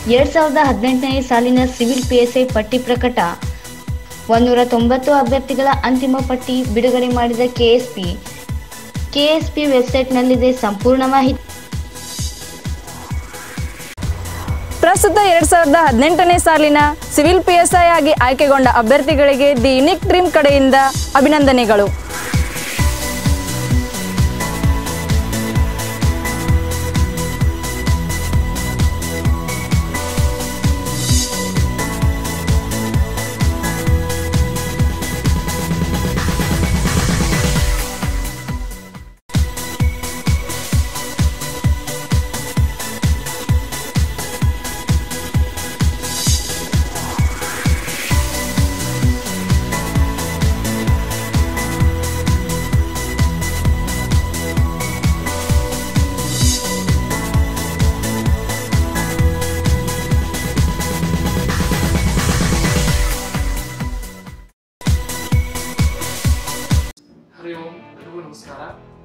ಎರಡ್ ಸಾವಿರದ ಹದಿನೆಂಟನೇ ಸಾಲಿನ ಸಿವಿಲ್ ಪಿಎಸ್ಐ ಪಟ್ಟಿ ಪ್ರಕಟ ಒಂದೂರ ತೊಂಬತ್ತು ಅಭ್ಯರ್ಥಿಗಳ ಅಂತಿಮ ಪಟ್ಟಿ ಬಿಡುಗಡೆ ಮಾಡಿದ ಕೆಎಸ್ಪಿ ಕೆಎಸ್ಪಿ ವೆಬ್ಸೈಟ್ನಲ್ಲಿದೆ ಸಂಪೂರ್ಣ ಮಾಹಿತಿ ಪ್ರಸ್ತುತ ಎರಡ್ ಸಾವಿರದ ಹದಿನೆಂಟನೇ ಸಾಲಿನ ಸಿವಿಲ್ ಪಿಎಸ್ಐ ಆಗಿ ಆಯ್ಕೆಗೊಂಡ ಅಭ್ಯರ್ಥಿಗಳಿಗೆ ದಿ ಯುನಿಕ್ ಡ್ರೀಮ್ ಕಡೆಯಿಂದ ಅಭಿನಂದನೆಗಳು ಹರಿ ಓಂ ಎಲ್ರಿಗೂ ನಮಸ್ಕಾರ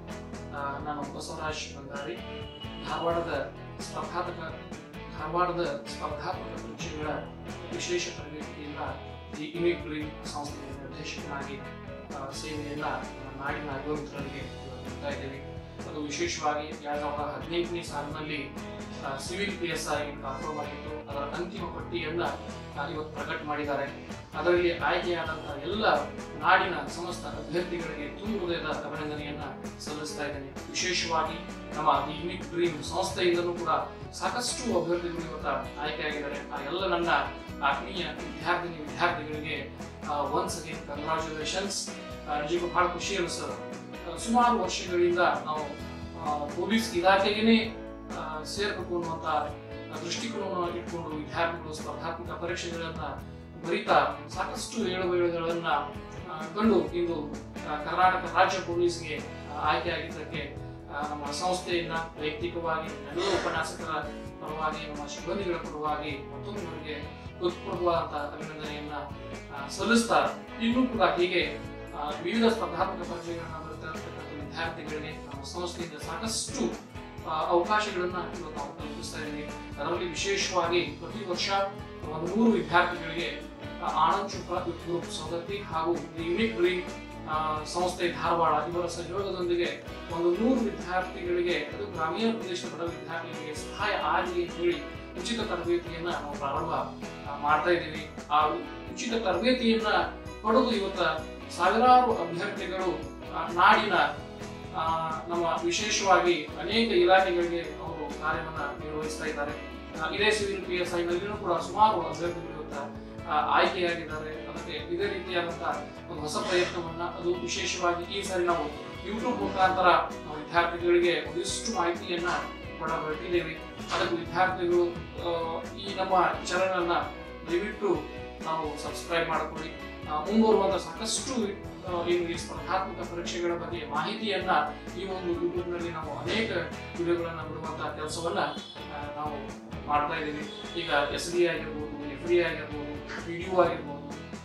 ಆ, ನಾನು ಬಸವರಾಜ್ ಬಂಗಾರಿ ಧಾರವಾಡದ ಸ್ಪರ್ಧಾತ್ಮಕ ಧಾರವಾಡದ ಸ್ಪರ್ಧಾತ್ಮಕ ಪರೀಕ್ಷೆಗಳ ವಿಶೇಷ ತರಬೇತಿಯಿಂದ ದಿ ಯುನಿಕ್ ಡ್ರೀಮ್ ಸಂಸ್ಥೆಯ ನಿರ್ದೇಶಕನಾಗಿ ಆ, ಸೇವೆಯನ್ನ ನಮ್ಮ ನಾಡಿನ ಯುವಮಿತ್ರರಿಗೆ ನೀಡ್ತಾ ಇದ್ದೇವೆ ಅದು ವಿಶೇಷವಾಗಿ ಎರಡ್ ಸಾವಿರದ ಹದಿನೆಂಟನೇ ಸಾಲಿನಲ್ಲಿ ಸಿವಿಲ್ ಪಿ ಎಸ್ ಆಗಿ ಕಾನ್ಫರ್ಮ್ ಆಗಿತ್ತು ಅದರ ಅಂತಿಮ ಪಟ್ಟಿಯನ್ನ ಆ, ಇವತ್ತು ಪ್ರಕಟ ಮಾಡಿದ್ದಾರೆ ಅದರಲ್ಲಿ ಆಯ್ಕೆಯಾದಂತಹ ಎಲ್ಲ ನಾಡಿನ ಸಮಸ್ತ ಅಭ್ಯರ್ಥಿಗಳಿಗೆ ತುಂಬ ಹೃದಯದ ಅಭಿನಂದನೆಯನ್ನ ಸಲ್ಲಿಸ್ತಾ ಇದ್ದೇನೆ ವಿಶೇಷವಾಗಿ ನಮ್ಮ ದಿ ಯುನಿಕ್ ಡ್ರೀಮ್ ಸಂಸ್ಥೆಯಿಂದಲೂ ಕೂಡ ಸಾಕಷ್ಟು ಅಭ್ಯರ್ಥಿಗಳು ಇವತ್ತ ಆಯ್ಕೆಯಾಗಿದ್ದಾರೆ ಆ ಎಲ್ಲ ನನ್ನ ಆತ್ಮೀಯ ವಿದ್ಯಾರ್ಥಿನಿ ವಿದ್ಯಾರ್ಥಿಗಳಿಗೆ ಒನ್ಸ್ ಅಗೇನ್ ಕಂಗ್ರಾಚುಲೇಷನ್ಸ್ ನಿಜಕ್ಕೂ ಬಹಳ ಖುಷಿ ಅನಿಸ್ತದೆ ಆ, ಸುಮಾರು ವರ್ಷಗಳಿಂದ ನಾವು ಆ, ಪೊಲೀಸ್ ಇಲಾಖೆಗೇನೆ ಆ, ಸೇರ್ಬೇಕು ಅನ್ನುವಂತ ದೃಷ್ಟಿಕೋನವನ್ನು ಇಟ್ಕೊಂಡು ವಿದ್ಯಾರ್ಥಿಗಳು ಸ್ಪರ್ಧಾತ್ಮಕ ಪರೀಕ್ಷೆಗಳನ್ನ ಬರಿತಾ ಸಾಕಷ್ಟು ಏಳುಬೀಳುಗಳನ್ನ ಆ, ಕಂಡು ಇಂದು ಆ, ಕರ್ನಾಟಕ ರಾಜ್ಯ ಪೊಲೀಸ್ಗೆ ಆ, ಆಯ್ಕೆಯಾಗಿದ್ದಕ್ಕೆ ಆ, ನಮ್ಮ ಸಂಸ್ಥೆಯಿಂದ ವೈಯಕ್ತಿಕವಾಗಿ ಎಲ್ಲ ಉಪನ್ಯಾಸಕರ ಪರವಾಗಿ ನಮ್ಮ ಸಿಬ್ಬಂದಿಗಳ ಪರವಾಗಿ ಮತ್ತೊಮ್ಮೆ ಅವರಿಗೆ ಹೃತ್ಪೂರ್ವಕವಾದಂತಹ ಅಭಿನಂದನೆಯನ್ನ ಆ, ಸಲ್ಲಿಸ್ತಾ ಇನ್ನೂ ಕೂಡ ಹೀಗೆ ಆ, ವಿವಿಧ ಸ್ಪರ್ಧಾತ್ಮಕ ಪರೀಕ್ಷೆಗಳನ್ನ ಬರೀತಾ ಇರ್ತಕ್ಕಂಥ ವಿದ್ಯಾರ್ಥಿಗಳಿಗೆ ನಮ್ಮ ಸಂಸ್ಥೆಯಿಂದ ಸಾಕಷ್ಟು ಆ, ಅವಕಾಶಗಳನ್ನ ಇವತ್ತು ನಾವು ಕಲ್ಪಿಸ್ತಾ ಇದ್ದೀವಿ ಅದರಲ್ಲಿ ವಿಶೇಷವಾಗಿ ಪ್ರತಿ ವರ್ಷ ಒಂದು ನೂರು ವಿದ್ಯಾರ್ಥಿಗಳಿಗೆ ಆ, ಆನಂದ್ ಚೋಪ್ರಾ ಗ್ರೂಪ್ ಸೌದತ್ತಿ ಹಾಗೂ ಯುನಿಕ್ ಡ್ರೀಮ್ ಆ, ಸಂಸ್ಥೆ ಧಾರವಾಡ ಇವರ ಸಹಯೋಗದೊಂದಿಗೆ ಒಂದು ನೂರು ವಿದ್ಯಾರ್ಥಿಗಳಿಗೆ ಅದು ಗ್ರಾಮೀಣ ಪ್ರದೇಶದ ಬಡ ವಿದ್ಯಾರ್ಥಿಗಳಿಗೆ ಸಹಾಯ ಆಗಲಿ ಅಂತ ಹೇಳಿ ಉಚಿತ ತರಬೇತಿಯನ್ನ ನಾವು ಪ್ರಾರಂಭ ಆ, ಮಾಡ್ತಾ ಇದ್ದೀವಿ ಆ ಉಚಿತ ತರಬೇತಿಯನ್ನ ಪಡೆದು ಇವತ್ತ ಸಾವಿರಾರು ಅಭ್ಯರ್ಥಿಗಳು ಆ, ನಾಡಿನ ಆ, ನಮ್ಮ ವಿಶೇಷವಾಗಿ ಅನೇಕ ಇಲಾಖೆಗಳಿಗೆ ಅವರು ಕಾರ್ಯವನ್ನ ನಿರ್ವಹಿಸ್ತಾ ಇದ್ದಾರೆ ಆ, ಇದೇ ಸಿವಿಲ್ ಪಿ ಎಸ್ ಐನಲ್ಲಿನೂ ಕೂಡ ಸುಮಾರು ಅಭ್ಯರ್ಥಿಗಳು ಇವತ್ತ ಆ, ಆಯ್ಕೆಯಾಗಿದ್ದಾರೆ ಅದಕ್ಕೆ ಇದೇ ರೀತಿಯಾದಂತಹ ಒಂದು ಹೊಸ ಪ್ರಯತ್ನವನ್ನ ಅದು ವಿಶೇಷವಾಗಿ ಈ ಸಾರಿ ನಾವು ಯೂಟ್ಯೂಬ್ ಮುಖಾಂತರ ನಾವು ವಿದ್ಯಾರ್ಥಿಗಳಿಗೆ ಒಂದಿಷ್ಟು ಮಾಹಿತಿಯನ್ನ ಕೂಡ ಹೊರಟಿದ್ದೇವೆ ಅದಕ್ಕೆ ವಿದ್ಯಾರ್ಥಿಗಳು ಆ, ಈ ನಮ್ಮ ಚಾನಲ್ ಅನ್ನ ದಯವಿಟ್ಟು ನಾವು ಸಬ್ಸ್ಕ್ರೈಬ್ ಮಾಡಿಕೊಳ್ಳಿ ಆ, ಮುಂಬರುವಂತ ಸಾಕಷ್ಟು ಆ, ಏನು ಈ ಸ್ಪರ್ಧಾತ್ಮಕ ಪರೀಕ್ಷೆಗಳ ಬಗ್ಗೆ ಮಾಹಿತಿಯನ್ನ ಈ ಒಂದು ಯೂಟ್ಯೂಬ್ ನಲ್ಲಿ ನಾವು ಅನೇಕ ವಿಡಿಯೋಗಳನ್ನ ಬಿಡುವಂತಹ ಕೆಲಸವನ್ನ ಆ, ನಾವು ಮಾಡ್ತಾ ಇದ್ದೀವಿ ಈಗ ಎಸ್ ಡಿ ಆಗಿರ್ಬೋದು ಎಫ್ ಡಿ ಆಗಿರ್ಬೋದು ಪಿ ಡಿ ಆಗಿರ್ಬೋದು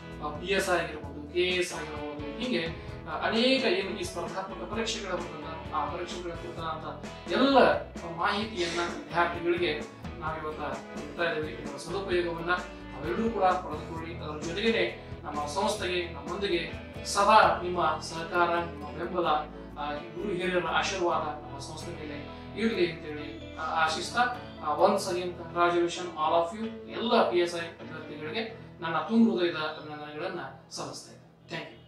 ಪಿ ಎಸ್ ಆಗಿರ್ಬೋದು ಕೆ ಎಸ್ ಆಗಿರ್ಬೋದು ಹೀಗೆ ಆ, ಅನೇಕ ಏನು ಈ ಸ್ಪರ್ಧಾತ್ಮಕ ಪರೀಕ್ಷೆಗಳ ಬರ್ತದ ಆ ಪರೀಕ್ಷೆಗಳ ಕುರಿತಾದಂತ ಎಲ್ಲ ಮಾಹಿತಿಯನ್ನ ವಿದ್ಯಾರ್ಥಿಗಳಿಗೆ ನಾವಿವತ್ತ ಕೊಡ್ತಾ ಇದ್ದೇವೆ ಇದರ ಸದುಪಯೋಗವನ್ನ ನಾವೆಲ್ಲರೂ ಕೂಡ ಪಡೆದುಕೊಳ್ಳಿ ಅದರ ಜೊತೆಗೇನೆ ನಮ್ಮ ಸಂಸ್ಥೆಗೆ ನಮ್ಮೊಂದಿಗೆ ಸದಾ ನಿಮ್ಮ ಸಹಕಾರ ನಿಮ್ಮ ಬೆಂಬಲ ಆ, ಗುರು ಹಿರಿಯರ ಆಶೀರ್ವಾದ ನಮ್ಮ ಸಂಸ್ಥೆ ಮೇಲೆ ಇರಲಿ ಅಂತೇಳಿ ಆ, ಆಶಿಸ್ತಾ once again congratulation all of you ಎಲ್ಲ ಪಿ ಎಸ್ ಐ ವಿದ್ಯಾರ್ಥಿಗಳಿಗೆ ನನ್ನ ತುಂಬ ಹೃದಯದ ಅಭಿನಂದನೆಗಳನ್ನ ಸಲ್ಲಿಸ್ತೇನೆ ಥ್ಯಾಂಕ್ ಯು